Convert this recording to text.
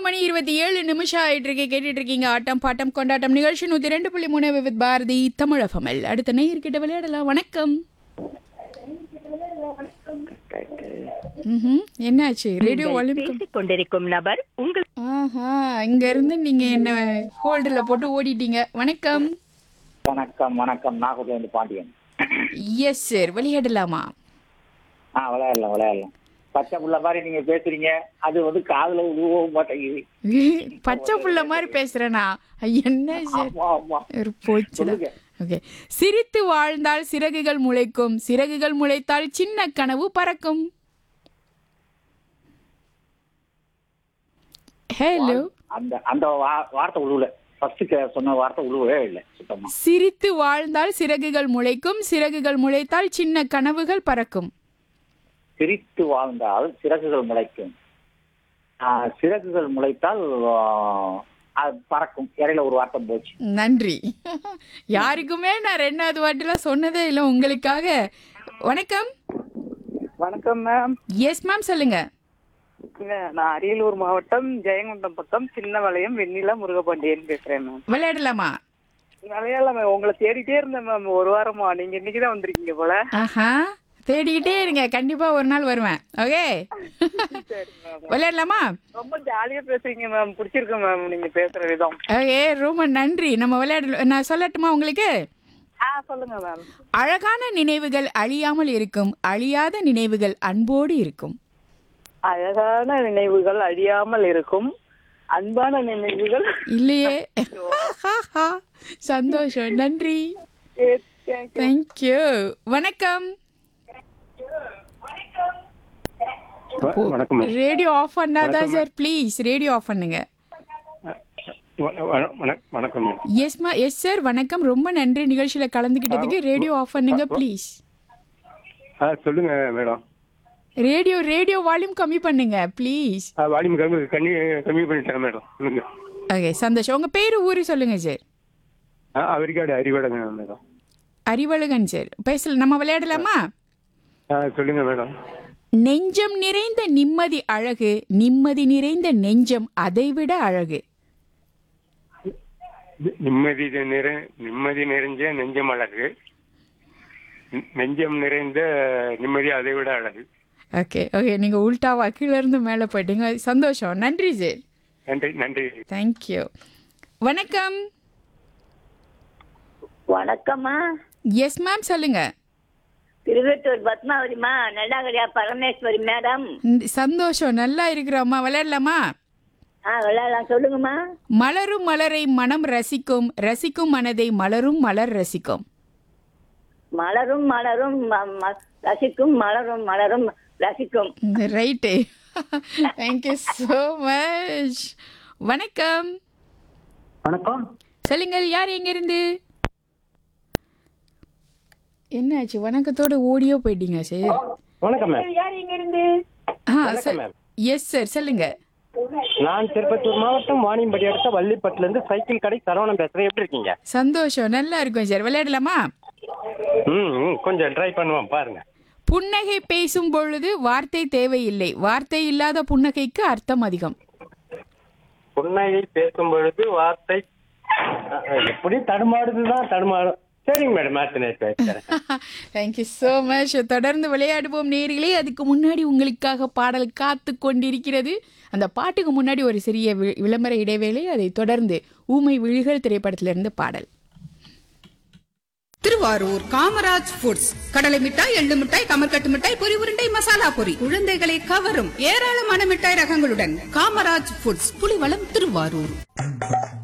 மணி இருபத்தி ஏழு நிமிஷம் ஆயிட்டு இருக்கு கேட்டுட்டு இருக்கீங்க ஆட்டம் பாட்டம் கொண்டாட்டம் நிகழ்ச்சி நூத்தி ரெண்டு புள்ளி மூணு வித் பாரதி தமிழகமல் அடுத்த நேயர்கிட்ட விளையாடலாம் வணக்கம் ம்ஹும். என்னாச்சு ரேடியோ வால்யூம் பேசிக் கொண்டிருக்கும் நபர் உங்கள் ஆஹா இங்க இருந்து நீங்க என்ன ஹோல்டர்ல போட்டு ஓடிட்டீங்க வணக்கம் வணக்கம் வணக்கம் நாகூர்லேருந்து பாண்டியன் எஸ் சார் விளையாடலாமா ஆ விளையாடலாம் விளையாடலாம் பச்சை புள்ள மாதிரி நீங்க பேசுறீங்க அது வந்து காதுல உருவவும் மாட்டேங்குது பச்சை புள்ள மாதிரி பேசுறேனா என்ன சார் ஆமா ஆமா ஒரு போச்சுடா சொல்லுங்க. ஓகே சிரித்து வாழ்ந்தால் சிறகுகள் முளைக்கும் சிறகுகள் முளைத்தால் சின்ன கனவு பறக்கும் ஹலோ அந்த அந்த வா- வார்த்தை உழுவல ஃபர்ஸ்ட் சொன்ன வார்த்தை உழுவவே இல்லை சுத்தமா சிரித்து வாழ்ந்தால் சிறகுகள் முளைக்கும் சிறகுகள் முளைத்தால் சின்ன கனவுகள் பறக்கும் சிரித்து வாழ்ந்தால் சிறகுகள் முளைக்கும் ஆ, சிறகுகள் முளைத்தால் ஆ, அது பறக்கும் இடையில ஒரு வார்த்தை போச்சு நன்றி யாருக்குமே நான் ரெண்டாவது வாட்டிலாம் சொன்னதே இல்லை உங்களுக்காக வணக்கம் வணக்கம் மேம் எஸ் மேம் சொல்லுங்க நான் அரியலூர் மாவட்டம் ஜெயங்கொண்டம் பக்கம் சின்ன வளையம் வெண்ணிலா முருகபாண்டியன் பேசுறேன் மேம் விளையாடலாமா வளையால மேம் உங்களை தேடிட்டே இருந்தேன் மேம் ஒரு வாரமா நீங்க இன்னைக்கு தான் வந்திருக்கீங்க போல ஆஹா தேடிக்கிட்டே இருங்க கண்டிப்பா ஒரு நாள் வருவேன் ஓகே விளையாடலாமா ரொம்ப ஜாலியா பேசுறீங்க மேம் பிடிச்சிருக்கு மேம் நீங்க பேசுற விதம் ஓகே ரொம்ப நன்றி நம்ம விளையாட நான் சொல்லட்டுமா உங்களுக்கு ஆ சொல்லுங்க மேம் அழகான நினைவுகள் அழியாமல் இருக்கும் அழியாத நினைவுகள் அன்போடு இருக்கும் அழகான நினைவுகள் அழியாமல் இருக்கும் அன்பான நினைவுகள் இல்லையே சந்தோஷம் நன்றி தேங்க்யூ வணக்கம் வ- வணக்கம் மேம். ரேடியோ ஆஃப் பண்ணாதான் சார் ப்ளீஸ் ரேடியோ ஆஃப் பண்ணுங்க வ- வ- வண- வணக்கம் மேம். எஸ் மா எஸ் சார் வணக்கம் ரொம்ப நன்றி நிகழ்ச்சியில கலந்துக்கிட்டதுக்கு ரேடியோ ஆஃப் பண்ணுங்க ப்ளீஸ் ஆ சொல்லுங்க மேடம் ரேடியோ ரேடியோ வால்யூம் கம்மி பண்ணுங்க ப்ளீஸ் ஆ, வால்யூம் கம்மி கம்மி கம்மி பண்ணிட்டேன் மேடம் சொல்லுங்க ஓகே சந்தோஷம் உங்க பேரு ஊரு சொல்லுங்க சார் ஆ அவரிக்காடு அறிவாடங்க மேடம் அறிவழகன் சார் பேசல நம்ம விளையாடலாமா ஆ சொல்லுங்க மேடம் நெஞ்சம் நிறைந்த நிம்மதி அழகு நிம்மதி நிறைந்த நெஞ்சம் அதைவிட அழகு நி- நிம்மதி நிறை நிம்மதி நிறைஞ்ச நெஞ்சம் அழகு நெ- நெஞ்சம் நிறைந்த நிம்மதி அதை விட அழகு ஓகே ஓகே நீங்க உல்டாவா கீழ இருந்து மேலே போயிட்டீங்க சந்தோஷம் நன்றி சார் நன்றி நன்றி தேங்க்யூ வணக்கம் வணக்கம்மா எஸ் மேம் சொல்லுங்க திருவெட்டூர் பத்மாவதிமா நல்லாகடியா பரமேஸ்வரி மேடம் இந்த- சந்தோஷம் நல்லா இருக்கிறோம்மா விளையாடலாமா ஆ விளையாடலாம் சொல்லுங்கம்மா மலரும் மலரை மனம் ரசிக்கும் ரசிக்கும் மனதை மலரும் மலர் ரசிக்கும் மலரும் மலரும் ம- ம- ரசிக்கும் மலரும் மலரும் ரசிக்கும் ரைட்டு தேங்க்யூ ஸோ மச் வணக்கம் வணக்கம் சொல்லுங்கள் யார் எங்கிருந்து என்னாச்சு வணக்கத்தோட ஓடியோ போயிட்டீங்க சார் வணக்கம் மேம் ஆ வணக்கம் மேம் எஸ் சார் சொல்லுங்க நான் திருப்பத்தூர் மாவட்டம் வாணியம்படி அடுத்த வள்ளிப்பட்டுல இருந்து சைக்கிள் கடை சரவணன் பேசுறேன் எப்படி இருக்கீங்க சந்தோஷம் நல்லா இருக்கும் சார் விளையாடலாமா ம் ம், கொஞ்சம் ட்ரை பண்ணுவோம் பாருங்க புன்னகை பேசும் பொழுது வார்த்தை தேவையில்லை வார்த்தை இல்லாத புன்னகைக்கு அர்த்தம் அதிகம் புன்னகை பேசும் பொழுது வார்த்தை அஹ், அஹ், எப்படி தடுமாடுதுதான் தடுமாடும் சரிங்க மேடம் மாத்தினேன் பேசுறேன் தேங்க்யூ ஸோ மச் தொடர்ந்து விளையாடுவோம் நேர்களே அதுக்கு முன்னாடி உங்களுக்காக பாடல் காத்து கொண்டிருக்கிறது அந்த பாட்டுக்கு முன்னாடி ஒரு சிறிய வி- விளம்பர இடைவேளை அதை தொடர்ந்து ஊமை விழிகள் திரைப்படத்திலிருந்து பாடல் திருவாரூர் காமராஜ் ஃபுட்ஸ் கடலை மிட்டாய் எள்ளு மிட்டாய் கமர்கட்டு மிட்டாய் பொரி உருண்டை மசாலா பொரி குழந்தைகளை கவரும் ஏராளமான மிட்டாய் ரகங்களுடன் காமராஜ் ஃபுட்ஸ் புலிவளம் திருவாரூர்